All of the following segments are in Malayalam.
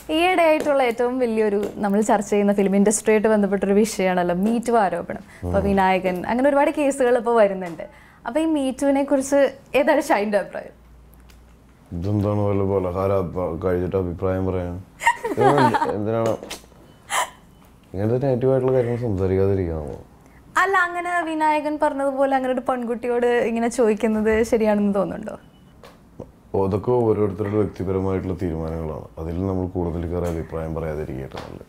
ഈയിടെ ആയിട്ടുള്ള ഏറ്റവും വലിയൊരു നമ്മൾ ചർച്ച ചെയ്യുന്ന ഫിലിം ഇൻഡസ്ട്രിയായിട്ട് ബന്ധപ്പെട്ടൊരു വിഷയമാണല്ലോ മീറ്റു ആരോപണം അപ്പോൾ വിനായകൻ അങ്ങനെ ഒരുപാട് കേസുകൾ ഇപ്പോൾ വരുന്നുണ്ട് അപ്പോൾ ഈ മീറ്റുവിനെ കുറിച്ച് ഏതാണ് ഷൈൻ്റെ അഭിപ്രായം ഇതെന്താണ് വല്ല പലഹാരം അപ്പ- കഴിച്ചിട്ട് അഭിപ്രായം പറയാൻ ഇതൊന്നും എന്തിനാണ് ഇങ്ങനത്തെ നെഗറ്റീവ് ആയിട്ടുള്ള കാര്യങ്ങൾ സംസാരിക്കാതിരിക്കുക നമ്മൾ അല്ല അങ്ങനെ വിനായകൻ പറഞ്ഞതുപോലെ അങ്ങനെ ഒരു പെൺകുട്ടിയോട് ഇങ്ങനെ ചോദിക്കുന്നത് ശരിയാണെന്ന് തോന്നുന്നുണ്ടോ അതൊക്കെ ഓരോരുത്തരുടെ വ്യക്തിപരമായിട്ടുള്ള തീരുമാനങ്ങളാണ് അതിൽ നമ്മൾ കൂടുതൽ കയറി അഭിപ്രായം പറയാതിരിക്കട്ടെ നല്ലത്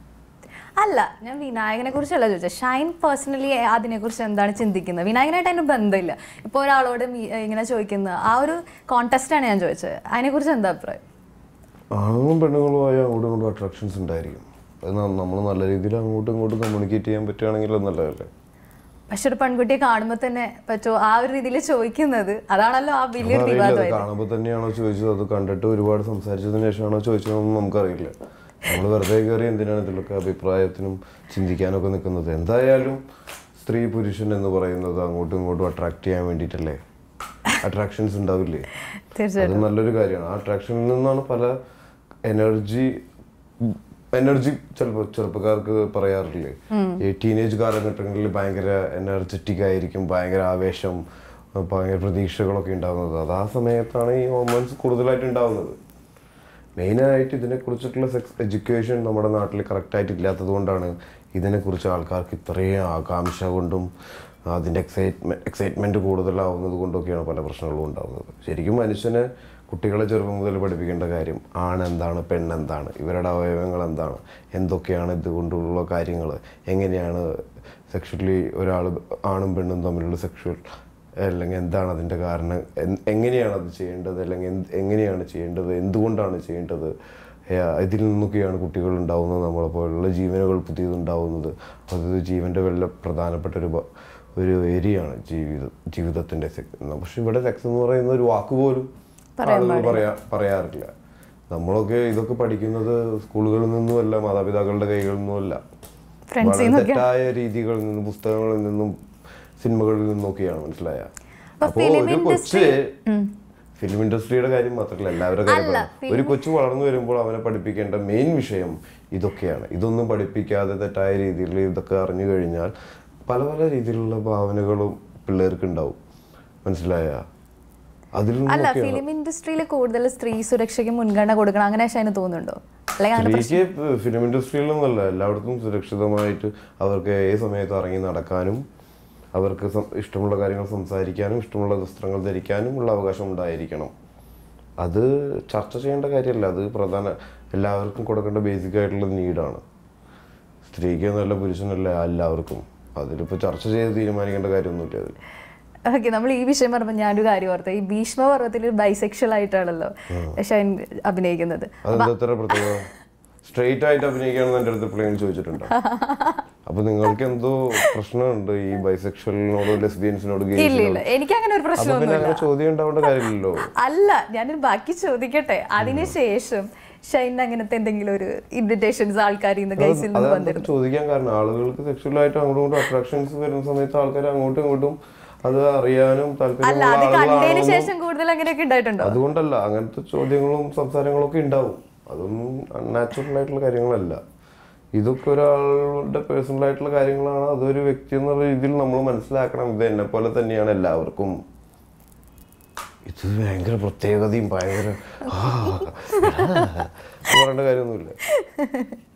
അല്ല ഞാൻ വിനായകനെ കുറിച്ചല്ല ചോദിച്ചത് ഷൈൻ പേഴ്സണലി അതിനെക്കുറിച്ച് എന്താണ് ചിന്തിക്കുന്നത് വിനായകനായിട്ട് അതിന് ബന്ധമില്ല ഇപ്പോൾ ഒരാളോട് മീ- ഇങ്ങനെ ചോദിക്കുന്നത് ആ ഒരു കോൺടെസ്റ്റാണ് ഞാൻ ചോദിച്ചത് അതിനെക്കുറിച്ച് എന്താ അഭിപ്രായം ആണുങ്ങളും പെണ്ണുങ്ങളുമായ അങ്ങോട്ടും ഇങ്ങോട്ടും അട്രാക്ഷൻസ് ഉണ്ടായിരിക്കും അത് നമ്മൾ നല്ല രീതിയിൽ അങ്ങോട്ടും ഇങ്ങോട്ടും കമ്മ്യൂണിക്കേറ്റ് ചെയ്യാൻ പറ്റുകയാണെങ്കിൽ അത് നല്ലതല്ലേ പക്ഷെ ഒരു പെൺകുട്ടിയെ കാണുമ്പോൾ തന്നെ പറ്റുമോ ആ ഒരു രീതിയിൽ ചോദിക്കുന്നത് അതാണല്ലോ ആ വലിയൊരു അറിയില്ല അത് വിവാദമായത് കാണുമ്പോൾ തന്നെയാണോ ചോദിച്ചത് അത് കണ്ടിട്ട് ഒരുപാട് സംസാരിച്ചതിന് ശേഷമാണോ ചോദിച്ചതെന്നൊന്നും നമുക്കറിയില്ല നമ്മൾ വെറുതെ കയറി എന്തിനാണ് ഇതിലൊക്കെ അഭിപ്രായത്തിനും ചിന്തിക്കാനൊക്കെ നിൽക്കുന്നത് എന്തായാലും സ്ത്രീ പുരുഷൻ എന്ന് പറയുന്നത് അങ്ങോട്ടും ഇങ്ങോട്ടും അട്രാക്ട് ചെയ്യാൻ വേണ്ടിയിട്ടല്ലേ അട്രാക്ഷൻസ് ഉണ്ടാവില്ലേ തീർച്ചയായിട്ടും അത് നല്ലൊരു കാര്യമാണ് ആ അട്രാക്ഷനിൽ നിന്നാണ് പല എനർജി എനർജി ചിലപ്പോൾ ചെറുപ്പക്കാർക്ക് പറയാറില്ലേ ഈ ടീനേജ് കാലഘട്ടങ്ങളിൽ ഭയങ്കര എനർജറ്റിക് ആയിരിക്കും ഭയങ്കര ആവേശം ഭയങ്കര പ്രതീക്ഷകളൊക്കെ ഉണ്ടാകുന്നത് അത് ആ സമയത്താണ് ഈ ഹോർമോൺസ് കൂടുതലായിട്ട് ഉണ്ടാകുന്നത് മെയിനായിട്ട് ഇതിനെക്കുറിച്ചിട്ടുള്ള സെക്സ് എഡ്യൂക്കേഷൻ നമ്മുടെ നാട്ടിൽ കറക്റ്റായിട്ട് ഇല്ലാത്തത് കൊണ്ടാണ് ഇതിനെക്കുറിച്ച് ആൾക്കാർക്ക് ഇത്രയും ആകാംക്ഷ കൊണ്ടും അതിൻ്റെ എക്സൈറ്റ്മെൻറ്റ് എക്സൈറ്റ്മെൻറ്റ് കൂടുതലാവുന്നത് കൊണ്ടൊക്കെയാണ് പല പ്രശ്നങ്ങളും ഉണ്ടാകുന്നത് ശരിക്കും മനുഷ്യനെ കുട്ടികളെ ചെറുപ്പം മുതൽ പഠിപ്പിക്കേണ്ട കാര്യം ആണെന്താണ് പെണ്ണെന്താണ് ഇവരുടെ അവയവങ്ങൾ എന്താണ് എന്തൊക്കെയാണ് ഇതുകൊണ്ടുള്ള കാര്യങ്ങൾ എങ്ങനെയാണ് സെക്ഷലി ഒരാൾ ആണും പെണ്ണും തമ്മിലുള്ള സെക്ഷൽ അല്ലെങ്കിൽ എന്താണ് അതിൻ്റെ കാരണം എൻ- എങ്ങനെയാണ് അത് ചെയ്യേണ്ടത് അല്ലെങ്കിൽ എന്ത് എങ്ങനെയാണ് ചെയ്യേണ്ടത് എന്തുകൊണ്ടാണ് ചെയ്യേണ്ടത് ഏ, ഇതിൽ നിന്നൊക്കെയാണ് കുട്ടികൾ ഉണ്ടാവുന്നത് നമ്മളെ പോലുള്ള ജീവനുകൾ പുതിയതുണ്ടാവുന്നത് അത് ജീവൻ്റെ വല്ല പ്രധാനപ്പെട്ട ഒരു ഭ- ഒരു ഏരിയയാണ് ജീവിത ജീവിതത്തിൻ്റെ സെക്സ് പക്ഷെ ഇവിടെ സെക്സ് എന്ന് പറയുന്ന ഒരു വാക്ക് പോലും ആളുകൾ പറയാ പറയാറില്ല നമ്മളൊക്കെ ഇതൊക്കെ പഠിക്കുന്നത് സ്കൂളുകളിൽ നിന്നുമല്ല മാതാപിതാക്കളുടെ കൈകളിൽ നിന്നുമല്ല ഫ്രണ്ട്സിൽ വളരെ നിന്നൊക്കെ തെറ്റായ രീതികളിൽ നിന്നും പുസ്തകങ്ങളിൽ നിന്നും സിനിമകളിൽ നിന്നൊക്കെയാണ് മനസ്സിലായ അപ്പൊ അപ്പോ film ഒരു കൊച്ച് ഫിലിം ഇൻഡസ്ട്രിയുടെ കാര്യം മാത്രമല്ല എല്ലാവരുടെ കാര്യം പറയാം. ഒരു കൊച്ചു വളർന്നു വരുമ്പോൾ അവനെ പഠിപ്പിക്കേണ്ട മെയിൻ വിഷയം ഇതൊക്കെയാണ് ഇതൊന്നും പഠിപ്പിക്കാതെ തെറ്റായ രീതിയിൽ ഇതൊക്കെ അറിഞ്ഞു കഴിഞ്ഞാൽ പല പല രീതിയിലുള്ള ഭാവനകളും പിള്ളേർക്ക് ഉണ്ടാവും മനസ്സിലായ അതിൽ അല്ല നിന്നൊക്കെയാണ് ഫിലിം ഇൻഡസ്ട്രിയിൽ കൂടുതൽ സ്ത്രീ സുരക്ഷയ്ക്ക് മുൻഗണന കൊടുക്കണം അങ്ങനെ ഷൈന് തോന്നുന്നുണ്ടോ അല്ലെങ്കിൽ അങ്ങനെ സ്ത്രീക്ക് ഫിലിം ഇൻഡസ്ട്രിയിലൊന്നുമല്ല എല്ലായിടത്തും സുരക്ഷിതമായിട്ട് അവർക്ക് ഏത് സമയത്ത് ഇറങ്ങി നടക്കാനും അവർക്ക് സം- ഇഷ്ടമുള്ള കാര്യങ്ങൾ സംസാരിക്കാനും ഇഷ്ടമുള്ള വസ്ത്രങ്ങൾ ധരിക്കാനും ഉള്ള അവകാശം ഉണ്ടായിരിക്കണം അത് ചർച്ച ചെയ്യേണ്ട കാര്യമല്ല അത് പ്രധാന എല്ലാവർക്കും കൊടുക്കേണ്ട ബേസിക് ആയിട്ടുള്ള നീഡാണ് സ്ത്രീക്ക് എന്നല്ല പുരുഷനല്ല എല്ലാവർക്കും അതിലിപ്പോൾ ചർച്ച ചെയ്ത് തീരുമാനിക്കേണ്ട കാര്യമൊന്നുമില്ല അതിൽ ഓക്കെ നമ്മൾ ഈ വിഷയം പറയുമ്പോൾ ഞാനൊരു കാര്യം ഓർത്ത ഈ ഭീഷ്മ പർവ്വത്തിൽ ബൈസെക്ഷൽ ആയിട്ടാണല്ലോ ഷൈൻ അഭിനയിക്കുന്നത് അതെന്താ ഇത്ര പ്രത്യേകത സ്ട്രെയിറ്റ് ആയിട്ട് അഭിനയിക്കുകയാണെന്ന് എൻ്റെ അടുത്ത് പ്ലെയിൻ ചോദിച്ചിട്ടുണ്ടോ അപ്പൊ നിങ്ങൾക്ക് എന്തോ പ്രശ്നമുണ്ട് ഈ ബൈസെക്ഷലിനോടും ലെസ്ബിയൻസിനോട് ഇല്ല ഗെയിംസിനോട് ഇല്ല എനിക്ക് അങ്ങനെ ഒരു അപ്പൊ പിന്നെ പ്രശ്നമൊന്നുമില്ല അങ്ങനെ ചോദ്യം ഉണ്ടാവേണ്ട കാര്യമില്ലല്ലോ അല്ല ഞാനൊരു ബാക്കി ചോദിക്കട്ടെ അതിനുശേഷം ഷൈൻ അങ്ങനത്തെ എന്തെങ്കിലും ഒരു ഇൻവിറ്റേഷൻസ് ആൾക്കാരിൽ നിന്ന് ഗൈസിൽ നിന്ന് അതാണ് വന്നിരുന്നു ചോദിക്കാൻ കാരണം ആളുകൾക്ക് സെക്ഷലായിട്ട് അങ്ങോട്ടും ഇങ്ങോട്ടും അട്രാക്ഷൻസ് വരുന്ന സമയത്ത് ആൾക്കാർ അങ്ങോട്ടും ഇങ്ങോട്ടും അത് അറിയാനും അല്ല താല്പര്യമുള്ള അത് കണ്ടതിന് ആളുകളാണോ ശേഷം കൂടുതൽ അങ്ങനെയൊക്കെ ഉണ്ടായിട്ടുണ്ടോ അതുകൊണ്ടല്ല അങ്ങനത്തെ ചോദ്യങ്ങളും സംസാരങ്ങളും ഒക്കെ ഉണ്ടാവും അതൊന്നും അൺനാച്ചുറൽ ആയിട്ടുള്ള കാര്യങ്ങളല്ല ഇതൊക്കെ ഒരാളുടെ പേഴ്സണൽ ആയിട്ടുള്ള കാര്യങ്ങളാണ് അതൊരു വ്യക്തി എന്നുള്ള രീതിയിൽ നമ്മൾ മനസ്സിലാക്കണം ഇത് എന്നെ പോലെ തന്നെയാണ് എല്ലാവർക്കും ഇത് ഭയങ്കര പ്രത്യേകതയും ഭയങ്കര ആ, എന്ന് പറയേണ്ട കാര്യമൊന്നുമില്ല